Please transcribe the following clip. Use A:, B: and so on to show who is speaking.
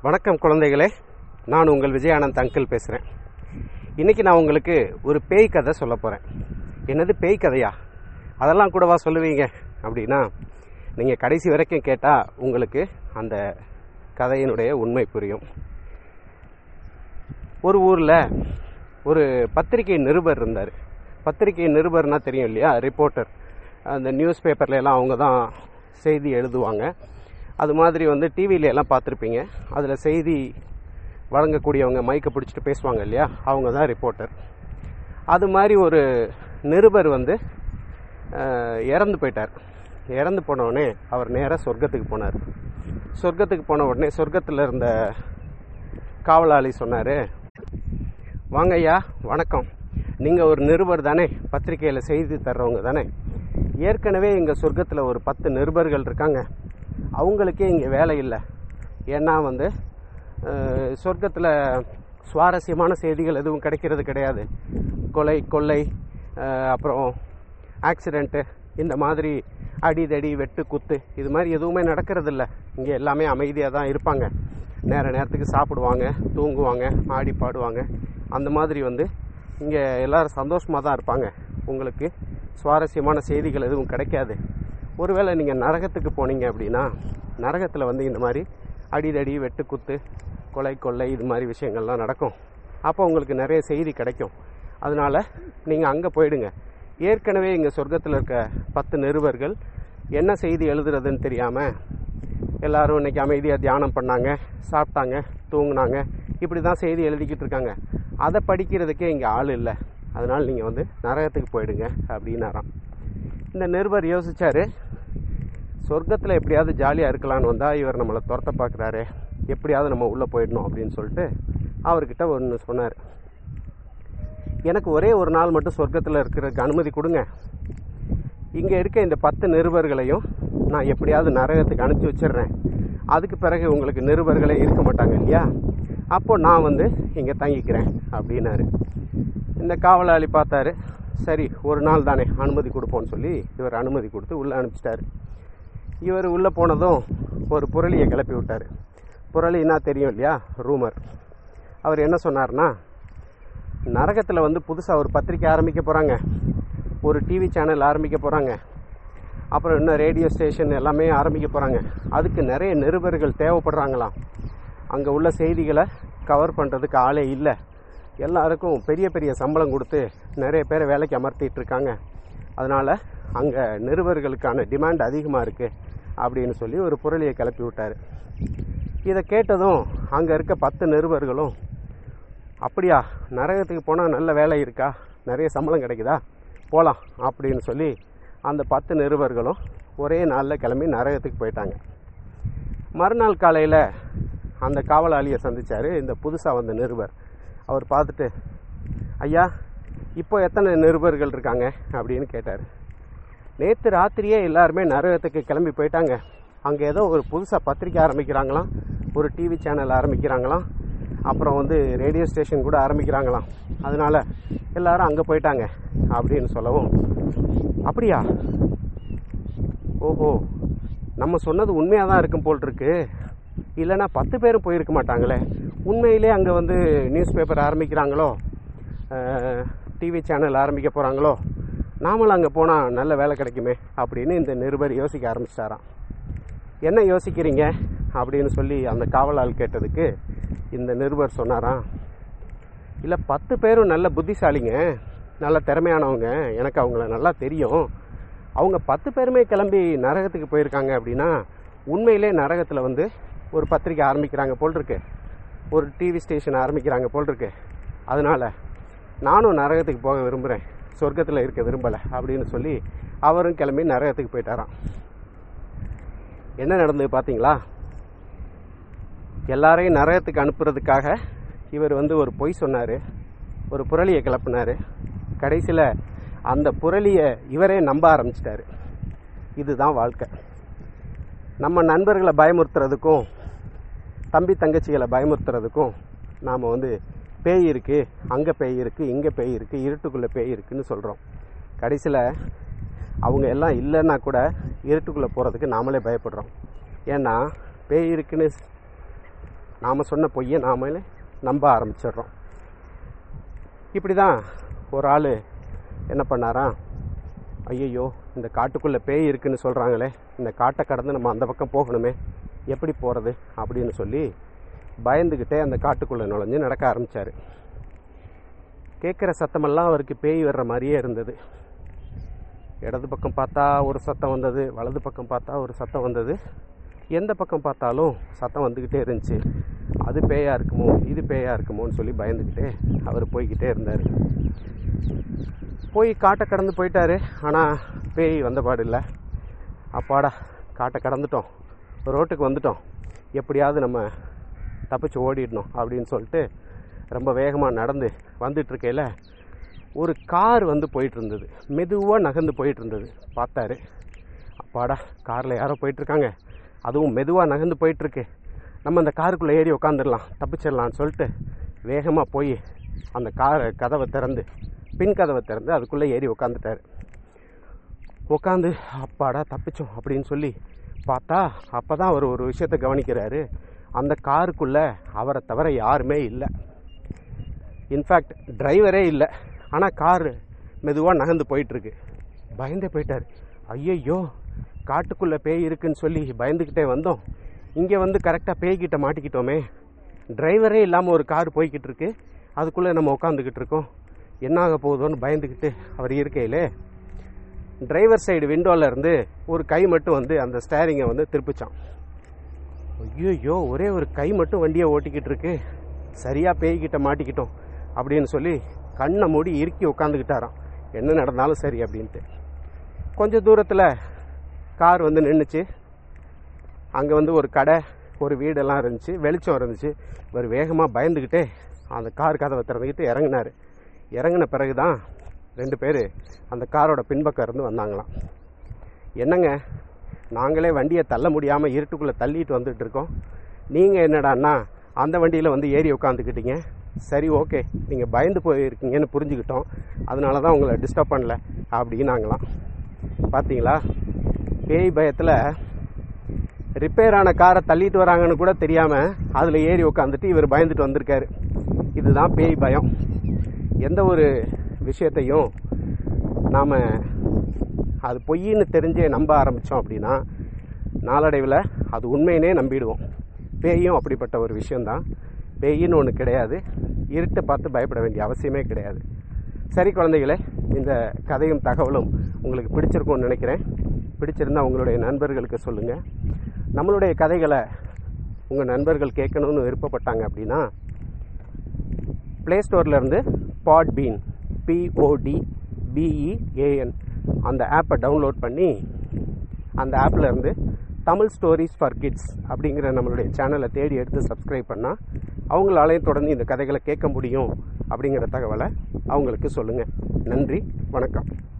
A: வணக்கம் குழந்தைகளே நான் உங்கள் விஜயானந்த் அங்கிள் பேசுகிறேன் இன்னைக்கு நான் உங்களுக்கு ஒரு பேய் கதை சொல்ல போகிறேன் என்னது பேய் கதையா அதெல்லாம் கூடவா சொல்லுவீங்க அப்படின்னா நீங்கள் கடைசி வரைக்கும் கேட்டால் உங்களுக்கு அந்த கதையினுடைய உண்மை புரியும் ஒரு ஊரில் ஒரு பத்திரிகை நிருபர் இருந்தார் பத்திரிகை நிருபர்னா தெரியும் இல்லையா ரிப்போர்ட்டர் அந்த நியூஸ் பேப்பர்ல எல்லாம் அவங்க தான் செய்தி எழுதுவாங்க அது மாதிரி வந்து டிவியில எல்லாம் பார்த்துருப்பீங்க அதில் செய்தி வழங்கக்கூடியவங்க மைக்கை பிடிச்சிட்டு பேசுவாங்க இல்லையா அவங்க தான் ரிப்போர்ட்டர் அது மாதிரி ஒரு நிருபர் வந்து அஹ், இறந்து போயிட்டார் இறந்து போன உடனே அவர் நேராக சொர்க்கத்துக்கு போனார் சொர்க்கத்துக்கு போன உடனே சொர்க்கத்தில் இருந்த காவலாளி சொன்னார் வாங்க ஐயா வணக்கம் நீங்கள் ஒரு நிருபர் தானே பத்திரிக்கையில் செய்தி தர்றவங்க தானே ஏற்கனவே எங்கள் சொர்க்கத்தில் ஒரு பத்து நிருபர்கள் இருக்காங்க அவங்களுக்கே இங்கே வேலை இல்லை ஏன்னா வந்து சொர்க்கத்தில் சுவாரஸ்யமான செய்திகள் எதுவும் கிடைக்கிறது கிடையாது கொலை கொள்ளை அஹ், அப்புறம் ஆக்சிடெண்ட்டு இந்த மாதிரி அடிதடி வெட்டு குத்து இது மாதிரி எதுவுமே நடக்கிறதில்ல இங்கே எல்லாமே அமைதியாக தான் இருப்பாங்க நேர நேரத்துக்கு சாப்பிடுவாங்க தூங்குவாங்க ஆடி பாடுவாங்க அந்த மாதிரி வந்து இங்கே எல்லாரும் சந்தோஷமாக தான் இருப்பாங்க உங்களுக்கு சுவாரஸ்யமான செய்திகள் எதுவும் கிடைக்காது ஒருவேளை நீங்கள் நரகத்துக்கு போனீங்க அப்படின்னா நரகத்தில் வந்து இந்த மாதிரி அடிதடி வெட்டு குத்து கொலை கொள்ளை இது மாதிரி விஷயங்கள்லாம் நடக்கும் அப்போ உங்களுக்கு நிறைய செய்தி கிடைக்கும் அதனால நீங்கள் அங்கே போயிடுங்க ஏற்கனவே இங்கே சொர்க்கத்தில் இருக்க பத்து நிருபர்கள் என்ன செய்தி எழுதுறதுன்னு தெரியாமல் எல்லாரும் இன்னைக்கு அமைதியாக தியானம் பண்ணாங்க சாப்பிட்டாங்க தூங்குனாங்க இப்படி தான் செய்தி எழுதிக்கிட்டு இருக்காங்க அதை படிக்கிறதுக்கே இங்கே ஆள் இல்லை அதனால் நீங்கள் வந்து நரகத்துக்கு போயிடுங்க அப்படின்னாராம் இந்த நிருபர் யோசிச்சாரு சொர்க்கத்தில் எப்படியாவது ஜாலியாக இருக்கலாம்னு வந்தால் இவர் நம்மளை துரத்த பார்க்குறாரு எப்படியாவது நம்ம உள்ளே போயிடணும் அப்படின்னு சொல்லிட்டு அவர்கிட்ட ஒன்று சொன்னார் எனக்கு ஒரே ஒரு நாள் மட்டும் சொர்க்கத்தில் இருக்கிறதுக்கு அனுமதி கொடுங்க இங்கே இருக்க இந்த பத்து நிருபர்களையும் நான் எப்படியாவது நரகத்துக்கு அனுப்பிச்சி வச்சிடுறேன் அதுக்கு பிறகு உங்களுக்கு நிருபர்களே இருக்க மாட்டாங்க இல்லையா அப்போ நான் வந்து இங்கே தங்கிக்கிறேன் அப்படின்னாரு இந்த காவலாளி பார்த்தாரு சரி ஒரு நாள் தானே அனுமதி கொடுப்போம்னு சொல்லி இவர் அனுமதி கொடுத்து உள்ளே அனுப்பிச்சிட்டாரு இவர் உள்ளே போனதும் ஒரு புரளியை கிளப்பி விட்டார் புரளின்னா தெரியும் இல்லையா ரூமர் அவர் என்ன சொன்னார்னா நரகத்தில் வந்து புதுசாக ஒரு பத்திரிக்கை ஆரம்பிக்க போகிறாங்க ஒரு டிவி சேனல் ஆரம்பிக்க போகிறாங்க அப்புறம் இன்னும் ரேடியோ ஸ்டேஷன் எல்லாமே ஆரம்பிக்க போகிறாங்க அதுக்கு நிறைய நிருபர்கள் தேவைப்படுறாங்களாம் அங்கே உள்ள செய்திகளை கவர் பண்ணுறதுக்கு ஆளே இல்லை எல்லாருக்கும் பெரிய பெரிய சம்பளம் கொடுத்து நிறைய பேரை வேலைக்கு அமர்த்திட்டு இருக்காங்க அதனால் அங்கே நிருபர்களுக்கான டிமாண்ட் அதிகமாக இருக்குது அப்படின்னு சொல்லி ஒரு புரளியை கிளப்பி விட்டார் இதை கேட்டதும் அங்கே இருக்க பத்து நிருபர்களும் அப்படியா நரகத்துக்கு போனால் நல்ல வேலை இருக்கா நிறைய சம்பளம் கிடைக்குதா போகலாம் அப்படின்னு சொல்லி அந்த பத்து நிருபர்களும் ஒரே நாளில் கிளம்பி நரகத்துக்கு போயிட்டாங்க மறுநாள் காலையில் அந்த காவலாளியை சந்திச்சார் இந்த புதுசாக வந்த நிருபர் அவர் பார்த்துட்டு ஐயா இப்போ எத்தனை நிருபர்கள் இருக்காங்க அப்படின்னு கேட்டார் நேற்று ராத்திரியே எல்லாருமே நரகத்துக்கு கிளம்பி போயிட்டாங்க அங்கே ஏதோ ஒரு புதுசாக பத்திரிக்கை ஆரம்பிக்கிறாங்களாம் ஒரு டிவி சேனல் ஆரம்பிக்கிறாங்களாம் அப்புறம் வந்து ரேடியோ ஸ்டேஷன் கூட ஆரம்பிக்கிறாங்களாம் அதனால எல்லாரும் அங்கே போயிட்டாங்க அப்படின்னு சொல்லவும் அப்படியா ஓஹோ நம்ம சொன்னது உண்மையாக தான் இருக்கும் போல் இருக்கு இல்லைன்னா பத்து பேரும் போயிருக்க மாட்டாங்களே உண்மையிலே அங்கே வந்து நியூஸ் பேப்பர் ஆரம்பிக்கிறாங்களோ டிவி சேனல் ஆரம்பிக்க போகிறாங்களோ நாமளும் அங்கே போனால் நல்ல வேலை கிடைக்குமே அப்படின்னு இந்த நிருபர் யோசிக்க ஆரம்பிச்சிட்டாராம் என்ன யோசிக்கிறீங்க அப்படின்னு சொல்லி அந்த காவலாள் கேட்டதுக்கு இந்த நிருபர் சொன்னாராம் இல்லை பத்து பேரும் நல்ல புத்திசாலிங்க நல்ல திறமையானவங்க எனக்கு அவங்கள நல்லா தெரியும் அவங்க பத்து பேருமே கிளம்பி நரகத்துக்கு போயிருக்காங்க அப்படின்னா உண்மையிலே நரகத்தில் வந்து ஒரு பத்திரிக்கை ஆரம்பிக்கிறாங்க போல் இருக்கு ஒரு டிவி ஸ்டேஷன் ஆரம்பிக்கிறாங்க போல் இருக்கு அதனால நானும் நரகத்துக்கு போக விரும்புகிறேன் சொர்க்கத்தில் இருக்க விரும்பலை அப்படின்னு சொல்லி அவரும் கிளம்பி நரகத்துக்கு போயிட்டாராம் என்ன நடந்தது பார்த்தீங்களா எல்லாரையும் நரகத்துக்கு அனுப்புறதுக்காக இவர் வந்து ஒரு பொய் சொன்னார் ஒரு புரளியை கிளப்புனாரு கடைசியில் அந்த புரளியை இவரே நம்ப ஆரம்பிச்சிட்டாரு இதுதான் வாழ்க்கை நம்ம நண்பர்களை பயமுறுத்துறதுக்கும் தம்பி தங்கச்சிகளை பயமுறுத்துறதுக்கும் நாம் வந்து பேய் இருக்குது அங்கே பேய் இருக்குது இங்கே பேய் இருக்குது இருட்டுக்குள்ளே பேய் இருக்குன்னு சொல்கிறோம் கடைசியில் அவங்க எல்லாம் இல்லைன்னா கூட இருட்டுக்குள்ளே போகிறதுக்கு நாமளே பயப்படுறோம் ஏன்னா பேய் இருக்குன்னு நாம் சொன்ன பொய்யை நாமளே நம்ப ஆரம்பிச்சிடுறோம் இப்படி தான் ஒரு ஆள் என்ன பண்ணாராம் ஐயையோ இந்த காட்டுக்குள்ளே பேய் இருக்குன்னு சொல்கிறாங்களே இந்த காட்டை கடந்து நம்ம அந்த பக்கம் போகணுமே எப்படி போகிறது அப்படின்னு சொல்லி பயந்துக்கிட்டே அந்த காட்டுக்குள்ளே நுழைஞ்சு நடக்க ஆரம்பித்தார் கேட்குற சத்தமெல்லாம் அவருக்கு பேய் வர்ற மாதிரியே இருந்தது இடது பக்கம் பார்த்தா ஒரு சத்தம் வந்தது வலது பக்கம் பார்த்தா ஒரு சத்தம் வந்தது எந்த பக்கம் பார்த்தாலும் சத்தம் வந்துக்கிட்டே இருந்துச்சு அது பேயா இருக்குமோ இது பேயா இருக்குமோன்னு சொல்லி பயந்துக்கிட்டே அவர் போய்கிட்டே இருந்தார் போய் காட்டை கடந்து போயிட்டாரு ஆனால் பேய் வந்த பாடு இல்லை அப்பாடா காட்டை கடந்துட்டோம் ரோட்டுக்கு வந்துட்டோம் எப்படியாவது நம்ம தப்பிச்சு ஓடிடணும் அப்படின்னு சொல்லிட்டு ரொம்ப வேகமாக நடந்து வந்துட்டு இருக்கையில் ஒரு கார் வந்து போயிட்டு இருந்தது மெதுவாக நகர்ந்து போயிட்டு இருந்தது பார்த்தாரு அப்பாடா காரில் யாரோ போயிட்டுருக்காங்க அதுவும் மெதுவாக நகர்ந்து போயிட்டுருக்கு நம்ம அந்த காருக்குள்ளே ஏறி உக்காந்துடலாம் தப்பிச்சிடலான்னு சொல்லிட்டு வேகமாக போய் அந்த காரை கதவை திறந்து பின் கதவை திறந்து அதுக்குள்ளே ஏறி உக்காந்துட்டார் உட்காந்து அப்பாடா தப்பிச்சோம் அப்படின்னு சொல்லி பார்த்தா அப்போ தான் அவர் ஒரு விஷயத்தை கவனிக்கிறாரு அந்த காருக்குள்ளே அவரை தவிர யாருமே இல்லை இன்ஃபேக்ட் டிரைவரே இல்லை ஆனால் கார் மெதுவாக நகர்ந்து போயிட்டுருக்கு பயந்தே போயிட்டார் ஐயையோ காட்டுக்குள்ளே பேய் இருக்குன்னு சொல்லி பயந்துக்கிட்டே வந்தோம் இங்கே வந்து கரெக்டாக பேய்கிட்ட மாட்டிக்கிட்டோமே டிரைவரே இல்லாமல் ஒரு கார் போய்கிட்டு இருக்கு அதுக்குள்ளே நம்ம உட்காந்துக்கிட்டு இருக்கோம் என்ன ஆக போகுதோன்னு பயந்துக்கிட்டு அவர் இருக்கையிலே டிரைவர் சைடு விண்டோவில் இருந்து ஒரு கை மட்டும் வந்து அந்த ஸ்டேரிங்கை வந்து திருப்பிச்சான் ஐயோ ஒரே ஒரு கை மட்டும் வண்டியை ஓட்டிக்கிட்டு இருக்கு சரியாக பேய்கிட்ட மாட்டிக்கிட்டோம் அப்படின்னு சொல்லி கண்ணை மூடி இறுக்கி உட்காந்துக்கிட்டாராம் என்ன நடந்தாலும் சரி அப்படின்ட்டு கொஞ்சம் தூரத்தில் கார் வந்து நின்றுச்சு அங்கே வந்து ஒரு கடை ஒரு வீடெல்லாம் இருந்துச்சு வெளிச்சம் இருந்துச்சு இவர் வேகமாக பயந்துக்கிட்டே அந்த கார் கதவை திறந்துக்கிட்டு இறங்கினார் இறங்கின பிறகு தான் ரெண்டு பேர் அந்த காரோட பின்பக்கம் இருந்து வந்தாங்களாம் என்னங்க நாங்களே வண்டியை தள்ள முடியாமல் இருட்டுக்குள்ளே தள்ளிட்டு வந்துட்டு இருக்கோம் நீங்கள் என்னடான்னா அந்த வண்டியில் வந்து ஏறி உட்காந்துக்கிட்டீங்க சரி ஓகே நீங்கள் பயந்து போயிருக்கீங்கன்னு புரிஞ்சுக்கிட்டோம் அதனால தான் உங்களை டிஸ்டர்ப் பண்ணல அப்படின்னாங்களாம் பார்த்தீங்களா பேய் பயத்தில் ரிப்பேர் ஆன காரை தள்ளிட்டு வராங்கன்னு கூட தெரியாமல் அதில் ஏறி உட்காந்துட்டு இவர் பயந்துட்டு வந்திருக்காரு இதுதான் பேய் பயம் எந்த ஒரு விஷயத்தையும் நாம் அது பொய்ன்னு தெரிஞ்சே நம்ப ஆரம்பித்தோம் அப்படின்னா நாளடைவில் அது உண்மையினே நம்பிடுவோம் பேயும் அப்படிப்பட்ட ஒரு விஷயந்தான் பேயின்னு ஒன்று கிடையாது இருட்டை பார்த்து பயப்பட வேண்டிய அவசியமே கிடையாது சரி குழந்தைகளே இந்த கதையும் தகவலும் உங்களுக்கு பிடிச்சிருக்கும்னு நினைக்கிறேன் பிடிச்சிருந்தா உங்களுடைய நண்பர்களுக்கு சொல்லுங்கள் நம்மளுடைய கதைகளை உங்கள் நண்பர்கள் கேட்கணும்னு விருப்பப்பட்டாங்க அப்படின்னா ப்ளே ஸ்டோர்லேருந்து பாட் பீன் பிஓடி பிஇஏஎன் அந்த ஆப்பை டவுன்லோட் பண்ணி அந்த ஆப்பில் இருந்து தமிழ் ஸ்டோரிஸ் ஃபார் கிட்ஸ் அப்படிங்கிற நம்மளுடைய சேனலை தேடி எடுத்து சப்ஸ்கிரைப் பண்ணால் அவங்களாலையும் தொடர்ந்து இந்த கதைகளை கேட்க முடியும் அப்படிங்கிற தகவலை அவங்களுக்கு சொல்லுங்கள் நன்றி வணக்கம்